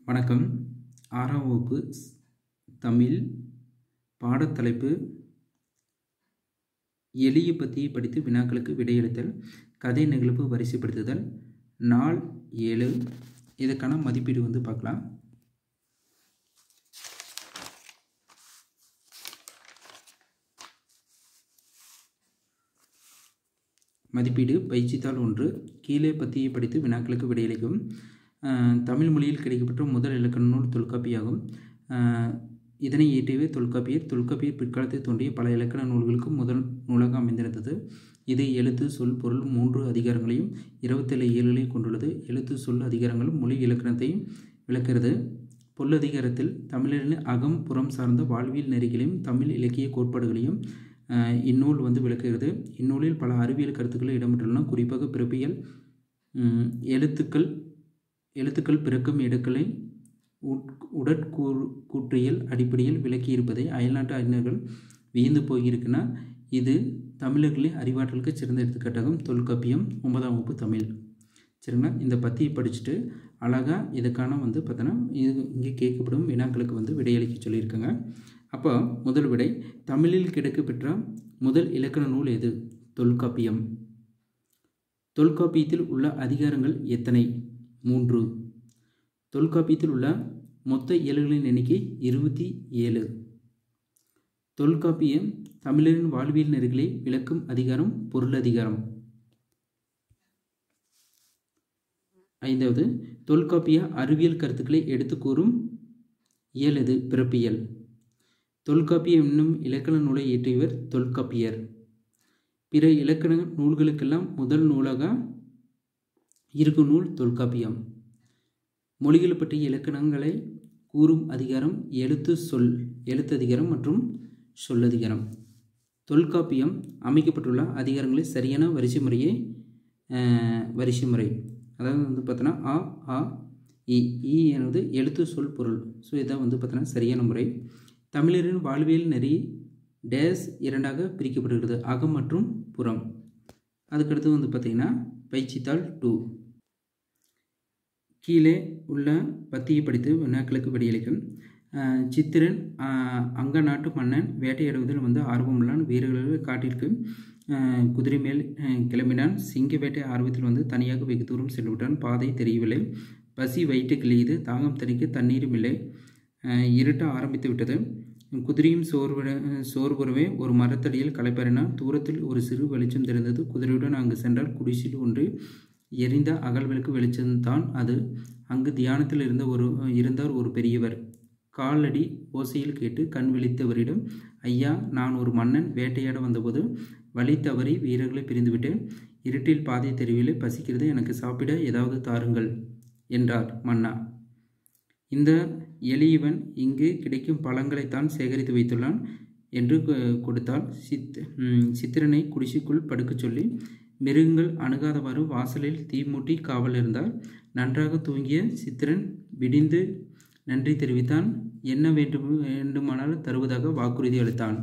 வணக்கம் ஆறாம் வகுப்பு ஸ்- தமிழ் பாடத்தலைப்பு எலியை பற்றி படித்து வினாக்களுக்கு விடையளித்தல் கதை நிகழ்வு வரிசைப்படுத்துதல் நாள் ஏழு இதுக்கான மதிப்பீடு வந்து பார்க்கலாம் மதிப்பீடு பயிற்சித்தாள் ஒன்று கீழே பத்தியை படித்து வினாக்களுக்கு விடையளிக்கும் அஹ், தமிழ் மொழியில் கிடைக்கப்பெற்ற முதல் இலக்கண நூல் தொல்காப்பியாகும் அஹ், இதனை இயற்றியவே தொல்காப்பியர் தொல்காப்பியர் பிற்காலத்தில் தோன்றிய பல இலக்கண நூல்களுக்கு முதல் நூலாக அமைந்திருந்தது இது எழுத்து சொல் பொருள் மூன்று அதிகாரங்களையும் இருபத்தேழு இயல்களையும் கொண்டுள்ளது எழுத்து சொல் அதிகாரங்கள் மொழி இலக்கணத்தையும் விளக்குகிறது பொருளதிகாரத்தில் தமிழரின் அகம் புறம் சார்ந்த வாழ்வியல் நெறிகளையும் தமிழ் இலக்கிய கோட்பாடுகளையும் அஹ், இந்நூல் வந்து விளக்குகிறது இந்நூலில் பல அறிவியல் கருத்துக்கள் இடம்பெற்றுள்ளன குறிப்பாக பிறப்பியல் ம், எழுத்துக்கள் எழுத்துக்கள் பிறக்கும் எடுக்களை உட்- உடற்கூறு கூற்றியல் அடிப்படையில் விளக்கியிருப்பதை அயல்நாட்டு அறிஞர்கள் வியந்து போயிருக்குன்னா இது தமிழர்களின் அறிவாற்றலுக்கு சிறந்த எடுத்துக்காட்டாகும் தொல்காப்பியம் ஒன்பதாம் வகுப்பு தமிழ் சரிங்களா இந்த பத்தியை படிச்சுட்டு அழகாக இதுக்கான வந்து பார்த்தோன்னா இது இங்கே கேட்கப்படும் வினாக்களுக்கு வந்து விடையளிக்க சொல்லியிருக்காங்க அப்போ முதல் விடை தமிழில் கிடைக்கப்பெற்ற முதல் இலக்கண நூல் எது தொல்காப்பியம் தொல்காப்பியத்தில் உள்ள அதிகாரங்கள் எத்தனை மூன்று தொல்காப்பியத்தில் உள்ள மொத்த இயல்களின் எண்ணிக்கை இருபத்தி ஏழு தொல்காப்பியம் தமிழரின் வாழ்வியல் நெறிகளை விளக்கும் அதிகாரம் பொருள் அதிகாரம் ஐந்தாவது தொல்காப்பிய அறிவியல் கருத்துக்களை எடுத்து கூறும் இயல் எது பிறப்பியல் தொல்காப்பியம் என்னும் இலக்கண நூலை இயற்றியவர் தொல்காப்பியர் பிற இலக்கண நூல்களுக்கெல்லாம் முதல் நூலாக இருக்கும் நூல் தொல்காப்பியம் மொழிகள் பற்றிய இலக்கணங்களை கூறும் அதிகாரம் எழுத்து சொல் எழுத்ததிகாரம் மற்றும் சொல்லதிகாரம் தொல்காப்பியம் அமைக்கப்பட்டுள்ள அதிகாரங்களை சரியான வரிசை முறையே அஹ், வரிசை முறை அதாவது வந்து பார்த்தோன்னா ஆ ஆ இ இ என்பது எழுத்து சொல் பொருள் ஸோ இதான் வந்து பார்த்தோன்னா சரியான முறை தமிழரின் வாழ்வியல் நெறி டேஸ் இரண்டாக பிரிக்கப்படுகிறது அகம் மற்றும் புறம் அதுக்கடுத்து வந்து பார்த்திங்கன்னா பயிற்சித்தாள் டூ கீழே உள்ள பத்தியை படித்து வினாக்களுக்கு விடையளிக்கும் அஹ், சித்திரன் அஹ், அங்க நாட்டு மன்னன் வேட்டையாடுவதில் வந்து ஆர்வமுள்ளான் வீரர்கள் காட்டிற்கு அஹ், குதிரை மேல் அஹ், கிளம்பினான் சிங்க வேட்டை ஆர்வத்தில் வந்து தனியாக வெகு தூரம் சென்று விட்டான் பாதை தெரியவில்லை பசி வயிற்று கிளியது தாகம் தணிக்க தண்ணீரும் இல்லை அஹ், இருட்ட ஆரம்பித்து விட்டது குதிரையும் சோர்விட சோர்வுறவே ஒரு மரத்தடியில் களைப்பறினான் தூரத்தில் ஒரு சிறு வெளிச்சம் தெரிந்தது குதிரையுடன் அங்கு சென்றால் குடிசில் ஒன்று எரிந்த அகல் விளக்கு வெளிச்சம்தான் அது அங்கு தியானத்தில் இருந்த ஒரு இருந்தார் ஒரு பெரியவர் காலடி ஓசையில் கேட்டு கண் விழித்தவரிடம் ஐயா நான் ஒரு மன்னன் வேட்டையாட வந்தபோது வழி தவறி வீரர்களை பிரிந்துவிட்டேன் இருட்டில் பாதை தெரியவில்லை பசிக்கிறது எனக்கு சாப்பிட ஏதாவது தாருங்கள் என்றார் மன்னா இந்த எளியவன் இங்கு கிடைக்கும் பழங்களைத்தான் சேகரித்து வைத்துள்ளான் என்று கொ- கொடுத்தால் சித் ம், சித்திரனை குடிசைக்குள் படுக்கச் சொல்லி மிருகங்கள் அணுகாதவாறு வாசலில் தீ மூட்டி காவல் இருந்தார் நன்றாக தூங்கிய சித்திரன் விடிந்து நன்றி தெரிவித்தான் என்ன வேண்டும் வேண்டுமானாலும் தருவதாக வாக்குறுதி அளித்தான்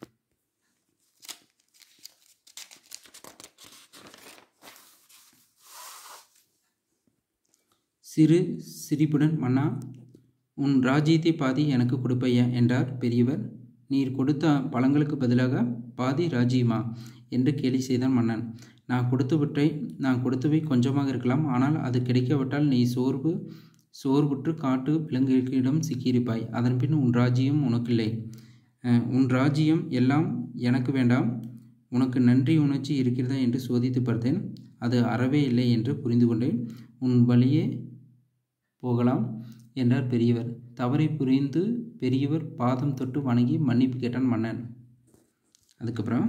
சிறு சிரிப்புடன் மன்னா உன் ராஜ்யத்தை பாதி எனக்கு கொடுப்பையா என்றார் பெரியவர் நீர் கொடுத்த பழங்களுக்கு பதிலாக பாதி ராஜ்யமா என்று கேலி செய்தான் மன்னன் நான் கொடுத்துவிட்டை நான் கொடுத்தவை கொஞ்சமாக இருக்கலாம் ஆனால் அது கிடைக்காவிட்டால் நீ சோர்வு சோர்வுற்று காட்டு விலங்குகளிடம் சிக்கியிருப்பாய் அதன்பின் உன் ராஜ்யம் உனக்கில்லை அஹ், உன் ராஜ்யம் எல்லாம் எனக்கு வேண்டாம் உனக்கு நன்றி உணர்ச்சி இருக்கிறதா என்று சோதித்து பார்த்தேன் அது அறவே இல்லை என்று புரிந்து கொண்டேன் உன் வழியே போகலாம் என்றார் பெரியவர் தவறை புரிந்து பெரியவர் பாதம் தொட்டு வணங்கி மன்னிப்பு கேட்டான் மன்னன் அதுக்கப்புறம்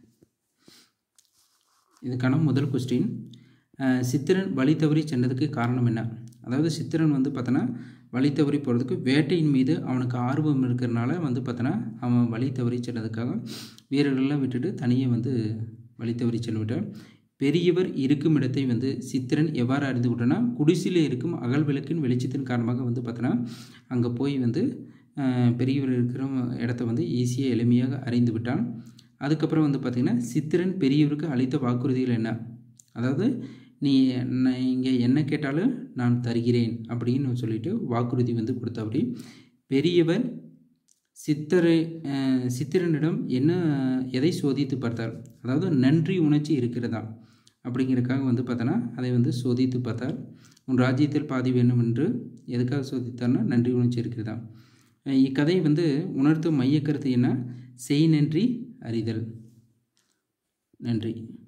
இதுக்கான முதல் கொஸ்டின் சித்திரன் வழி தவறி சென்றதுக்கு காரணம் என்ன அதாவது சித்திரன் வந்து பார்த்தோன்னா வழி தவறி போகிறதுக்கு வேட்டையின் மீது அவனுக்கு ஆர்வம் இருக்கிறனால வந்து பார்த்தோன்னா அவன் வழி தவறி சென்றதுக்காக வீரர்கள்லாம் விட்டுட்டு தனியே வந்து வழி தவறி சென்று விட்டான் பெரியவர் இருக்கும் இடத்தை வந்து சித்திரன் எவ்வாறு அறிந்து விட்டான்னா குடிசையில் இருக்கும் அகல் விளக்கின் வெளிச்சத்தின் காரணமாக வந்து பார்த்தோன்னா அங்கே போய் வந்து அஹ், பெரியவர் இருக்கிற இடத்த வந்து ஈஸியாக எளிமையாக அறிந்து விட்டான் அதுக்கப்புறம் வந்து பார்த்திங்கன்னா சித்திரன் பெரியவருக்கு அளித்த வாக்குறுதிகள் என்ன அதாவது நீ இங்கே என்ன கேட்டாலும் நான் தருகிறேன் அப்படின்னு சொல்லிட்டு வாக்குறுதி வந்து கொடுத்தாப்படி பெரியவர் சித்தரை அஹ், சித்திரனிடம் என்ன எதை சோதித்து பார்த்தார் அதாவது நன்றி உணர்ச்சி இருக்கிறதா அப்படிங்கிறதுக்காக வந்து பார்த்தோன்னா அதை வந்து சோதித்து பார்த்தார் உன் ராஜ்யத்தில் பாதி வேண்டும் என்று எதுக்காக சோதித்தார்னா நன்றி உணர்ச்சி இருக்கிறதா அஹ், இக்கதை வந்து உணர்த்தும் மையக்கருத்து என்ன செய் நன்றி அறிதல் நன்றி